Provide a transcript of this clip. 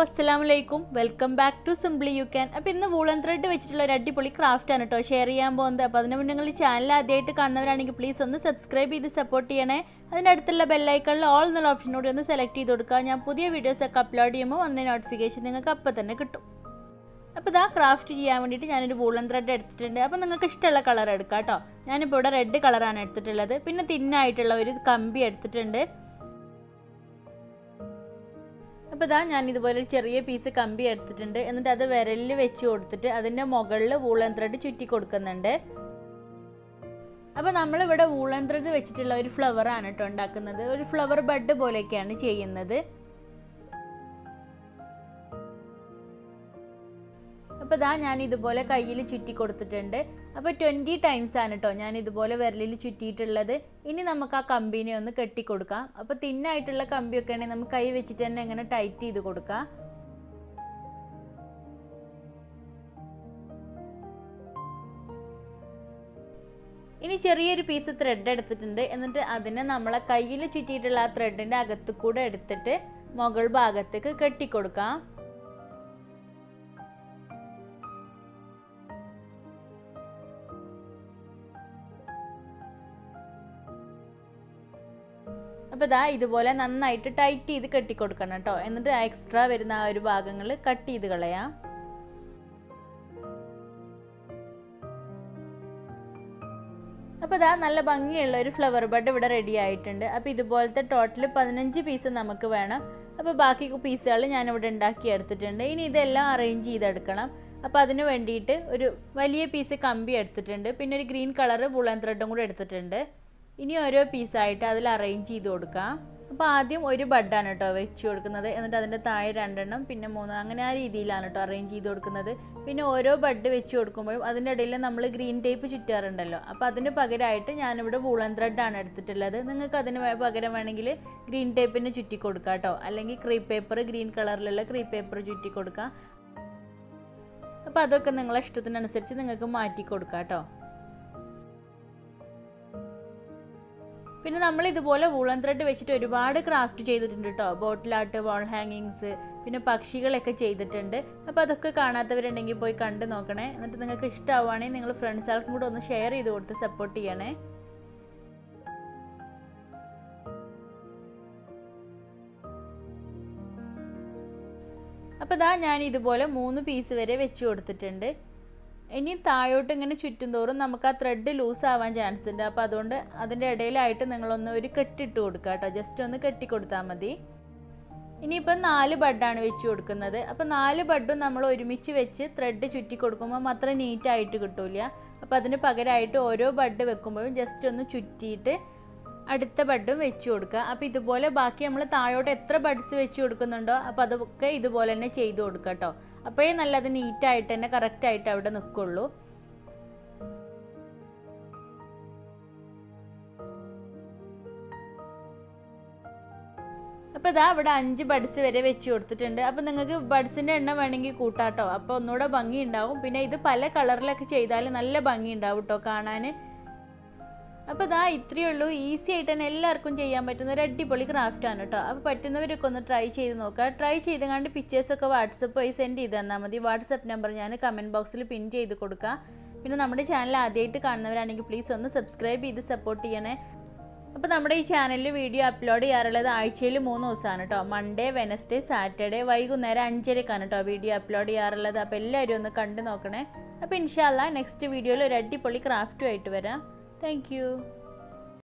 അസ്സലാമലൈക്കും welcome back to simply you can അപ്പോൾ ഇന്ന് വൂളൻ ത്രെഡ് വെച്ചിട്ടുള്ള ഒരു അടിപൊളി ക്രാഫ്റ്റ് ആണ് കേട്ടോ ഷെയർ ചെയ്യാൻ പോകുന്നത് അപ്പോൾ അതിന് മുന്നേ നിങ്ങൾ ചാനൽ ആദ്യമായിട്ട് കാണുന്നവരാണെങ്കിൽ പ്ലീസ് ഒന്ന് സബ്സ്ക്രൈബ് ചെയ്ത് സപ്പോർട്ട് ചെയ്യണേ അതിൻ്റെ അടുത്തുള്ള ബെല്ലൈക്കണിൽ ഓൾ എന്നുള്ള ഓപ്ഷനോട് ഒന്ന് സെലക്ട് ചെയ്ത് കൊടുക്കുക ഞാൻ പുതിയ വീഡിയോസൊക്കെ അപ്ലോഡ് ചെയ്യുമ്പോൾ അതിൻ്റെ നോട്ടിഫിക്കേഷൻ നിങ്ങൾക്ക് അപ്പോൾ തന്നെ കിട്ടും അപ്പോൾ ഇതാ ക്രാഫ്റ്റ് ചെയ്യാൻ വേണ്ടിയിട്ട് ഞാനൊരു വൂളൻ ത്രെഡ് എടുത്തിട്ടുണ്ട് അപ്പോൾ നിങ്ങൾക്ക് ഇഷ്ടമുള്ള കളർ എടുക്കാം കേട്ടോ ഞാനിപ്പോൾ ഇവിടെ റെഡ് കളറാണ് എടുത്തിട്ടുള്ളത് പിന്നെ തിന്നായിട്ടുള്ള ഒരു കമ്പി എടുത്തിട്ടുണ്ട് അപ്പോൾ ഇതാ ഞാൻ ഇതുപോലെ ഒരു ചെറിയ പീസ് കമ്പി എടുത്തിട്ടുണ്ട് എന്നിട്ട് അത് വിരലിൽ വെച്ച് കൊടുത്തിട്ട് അതിൻ്റെ മുകളിൽ വൂളൻ ത്രെഡ് ചുറ്റി കൊടുക്കുന്നുണ്ട് അപ്പോൾ നമ്മളിവിടെ വൂളൻ ത്രെഡ് വെച്ചിട്ടുള്ള ഒരു ഫ്ലവറാണ് കേട്ടോ ഉണ്ടാക്കുന്നത് ഒരു ഫ്ലവർ ബഡ് പോലെയൊക്കെയാണ് ചെയ്യുന്നത് അപ്പോൾ ഇതാ ഞാൻ ഇതുപോലെ കയ്യിൽ ചുറ്റി കൊടുത്തിട്ടുണ്ട് അപ്പോൾ ട്വൻറ്റി ടൈംസ് ആണ് കേട്ടോ ഞാൻ ഇതുപോലെ വിരലിൽ ചുറ്റിയിട്ടുള്ളത് ഇനി നമുക്ക് ആ കമ്പീനെ ഒന്ന് കെട്ടിക്കൊടുക്കാം അപ്പോൾ തിന്നായിട്ടുള്ള കമ്പിയൊക്കെ ആണെങ്കിൽ നമുക്ക് കൈ വെച്ചിട്ട് തന്നെ ഇങ്ങനെ ടൈറ്റ് ചെയ്ത് കൊടുക്കാം ഇനി ചെറിയൊരു പീസ് ത്രെഡ് എടുത്തിട്ടുണ്ട് എന്നിട്ട് അതിനെ നമ്മളെ കയ്യിൽ ചുറ്റിയിട്ടുള്ള ആ ത്രെഡിൻ്റെ അകത്ത് കൂടെ എടുത്തിട്ട് മുകൾ ഭാഗത്തേക്ക് കെട്ടിക്കൊടുക്കാം അപ്പോൾ ഇതാ ഇതുപോലെ നന്നായിട്ട് ടൈറ്റ് ചെയ്ത് കെട്ടിക്കൊടുക്കണം കേട്ടോ എന്നിട്ട് എക്സ്ട്രാ വരുന്ന ആ ഒരു ഭാഗങ്ങൾ കട്ട് ചെയ്ത് കളയാം അപ്പോൾ ഇതാ നല്ല ഭംഗിയുള്ള ഒരു ഫ്ലവർ ബഡ് ഇവിടെ റെഡി ആയിട്ടുണ്ട് അപ്പോൾ ഇതുപോലത്തെ ടോട്ടൽ പതിനഞ്ച് പീസ് നമുക്ക് വേണം അപ്പോൾ ബാക്കി പീസുകൾ ഞാനിവിടെ ഉണ്ടാക്കി എടുത്തിട്ടുണ്ട് ഇനി ഇതെല്ലാം അറേഞ്ച് ചെയ്തെടുക്കണം അപ്പോൾ അതിന് വേണ്ടിയിട്ട് ഒരു വലിയ പീസ് കമ്പി എടുത്തിട്ടുണ്ട് പിന്നെ ഒരു ഗ്രീൻ കളർ വുളൻ ത്രെഡും കൂടെ എടുത്തിട്ടുണ്ട് ഇനി ഓരോ പീസായിട്ട് അതിൽ അറേഞ്ച് ചെയ്ത് കൊടുക്കാം അപ്പോൾ ആദ്യം ഒരു ബഡാണ് കേട്ടോ വെച്ച് കൊടുക്കുന്നത് എന്നിട്ട് അതിൻ്റെ താഴെ രണ്ടെണ്ണം പിന്നെ മൂന്ന് അങ്ങനെ ആ രീതിയിലാണ് കേട്ടോ അറേഞ്ച് ചെയ്ത് കൊടുക്കുന്നത് പിന്നെ ഓരോ ബഡ് വെച്ച് കൊടുക്കുമ്പോഴും അതിൻ്റെ ഇടയിൽ നമ്മൾ ഗ്രീൻ ടേപ്പ് ചുറ്റാറുണ്ടല്ലോ അപ്പോൾ അതിന് പകരമായിട്ട് ഞാനിവിടെ വൂളൻ ത്രെഡാണ് എടുത്തിട്ടുള്ളത് നിങ്ങൾക്ക് അതിന് പകരം വേണമെങ്കിൽ ഗ്രീൻ ടേപ്പിന് ചുറ്റി കൊടുക്കാം കേട്ടോ അല്ലെങ്കിൽ ക്രീപ്പ് പേപ്പർ ഗ്രീൻ കളറിലുള്ള ക്രീപ്പ് പേപ്പർ ചുറ്റി കൊടുക്കാം അപ്പോൾ അതൊക്കെ നിങ്ങളെ ഇഷ്ടത്തിനനുസരിച്ച് നിങ്ങൾക്ക് മാറ്റി കൊടുക്കാം കേട്ടോ പിന്നെ നമ്മൾ ഇതുപോലെ വൂളൻ ത്രെഡ് വെച്ചിട്ട് ഒരുപാട് ക്രാഫ്റ്റ് ചെയ്തിട്ടുണ്ട് കേട്ടോ ബോട്ടിലാട്ട് വാൾ ഹാങ്ങിങ്സ് പിന്നെ പക്ഷികളൊക്കെ ചെയ്തിട്ടുണ്ട് അപ്പോൾ അതൊക്കെ കാണാത്തവരുണ്ടെങ്കിൽ പോയി കണ്ട് നോക്കണേ എന്നിട്ട് നിങ്ങൾക്ക് ഇഷ്ടമാവുകയാണെങ്കിൽ നിങ്ങൾ ഫ്രണ്ട്സുകൾക്കും കൂടെ ഒന്ന് ഷെയർ ചെയ്ത് കൊടുത്ത് സപ്പോർട്ട് ചെയ്യണേ അപ്പോൾ ഇതാ ഞാൻ ഇതുപോലെ മൂന്ന് പീസ് വരെ വെച്ച് കൊടുത്തിട്ടുണ്ട് ഇനി താഴോട്ട് ഇങ്ങനെ ചുറ്റും തോറും നമുക്ക് ആ ത്രെഡ് ലൂസ് ആവാൻ ചാൻസ് ഉണ്ട് അപ്പോൾ അതുകൊണ്ട് അതിൻ്റെ ഇടയിലായിട്ട് നിങ്ങളൊന്ന് ഒരു കെട്ടിട്ട് കൊടുക്കുക കേട്ടോ ജസ്റ്റ് ഒന്ന് കെട്ടി കൊടുത്താൽ മതി ഇനിയിപ്പം നാല് ബഡാണ് വെച്ച് കൊടുക്കുന്നത് അപ്പോൾ നാല് ബഡും നമ്മൾ ഒരുമിച്ച് വെച്ച് ത്രെഡ് ചുറ്റി കൊടുക്കുമ്പോൾ അത്ര നീറ്റായിട്ട് കിട്ടില്ല അപ്പോൾ അതിന് പകരമായിട്ട് ഓരോ ബഡ് വെക്കുമ്പോഴും ജസ്റ്റ് ഒന്ന് ചുറ്റിയിട്ട് അടുത്ത ബഡും വെച്ച് കൊടുക്കുക അപ്പോൾ ഇതുപോലെ ബാക്കി നമ്മൾ താഴോട്ട് എത്ര ബഡ്സ് വെച്ച് കൊടുക്കുന്നുണ്ടോ അപ്പോൾ അതൊക്കെ ഇതുപോലെ തന്നെ ചെയ്ത് കൊടുക്കുക കേട്ടോ അപ്പോഴേ നല്ലത് നീറ്റായിട്ട് തന്നെ കറക്റ്റായിട്ട് അവിടെ നിൽക്കുള്ളൂ അപ്പോൾ ഇതാ ഇവിടെ അഞ്ച് ബഡ്സ് വരെ വെച്ച് കൊടുത്തിട്ടുണ്ട് അപ്പോൾ നിങ്ങൾക്ക് ബഡ്സിൻ്റെ എണ്ണം വേണമെങ്കിൽ കൂട്ടാട്ടോ അപ്പോൾ ഒന്നുകൂടെ ഭംഗി ഉണ്ടാവും പിന്നെ ഇത് പല കളറിലൊക്കെ ചെയ്താൽ നല്ല ഭംഗി ഉണ്ടാവും കേട്ടോ കാണാൻ അപ്പോൾ ഇതാ ഇത്രയേ ഉള്ളൂ ഈസി ആയിട്ട് തന്നെ എല്ലാവർക്കും ചെയ്യാൻ പറ്റുന്ന ഒരു അടിപൊളി ക്രാഫ്റ്റ് ആണ് കേട്ടോ അപ്പോൾ പറ്റുന്നവരൊക്കെ ഒന്ന് ട്രൈ ചെയ്ത് നോക്കുക ട്രൈ ചെയ്ത് കണ്ട് പിക്ചേഴ്സൊക്കെ വാട്സപ്പ് വഴി സെൻഡ് ചെയ്ത് തന്നാൽ മതി വാട്സപ്പ് നമ്പർ ഞാൻ കമൻറ്റ് ബോക്സിൽ പിൻ ചെയ്ത് കൊടുക്കുക പിന്നെ നമ്മുടെ ചാനൽ ആദ്യമായിട്ട് കാണുന്നവരാണെങ്കിൽ പ്ലീസ് ഒന്ന് സബ്സ്ക്രൈബ് ചെയ്ത് സപ്പോർട്ട് ചെയ്യണേ അപ്പോൾ നമ്മുടെ ഈ ചാനലിൽ വീഡിയോ അപ്ലോഡ് ചെയ്യാറുള്ളത് ആഴ്ചയിൽ മൂന്ന് ദിവസമാണ് കേട്ടോ മൺഡേ വെനസ്ഡേ സാറ്റർഡേ വൈകുന്നേരം അഞ്ചരക്കാണ് കേട്ടോ വീഡിയോ അപ്ലോഡ് ചെയ്യാറുള്ളത് അപ്പോൾ എല്ലാവരും ഒന്ന് കണ്ടു നോക്കണേ അപ്പോൾ ഇൻഷാല്ല നെക്സ്റ്റ് വീഡിയോയിൽ ഒരു അടിപൊളി ക്രാഫ്റ്റുമായിട്ട് വരാം Thank you.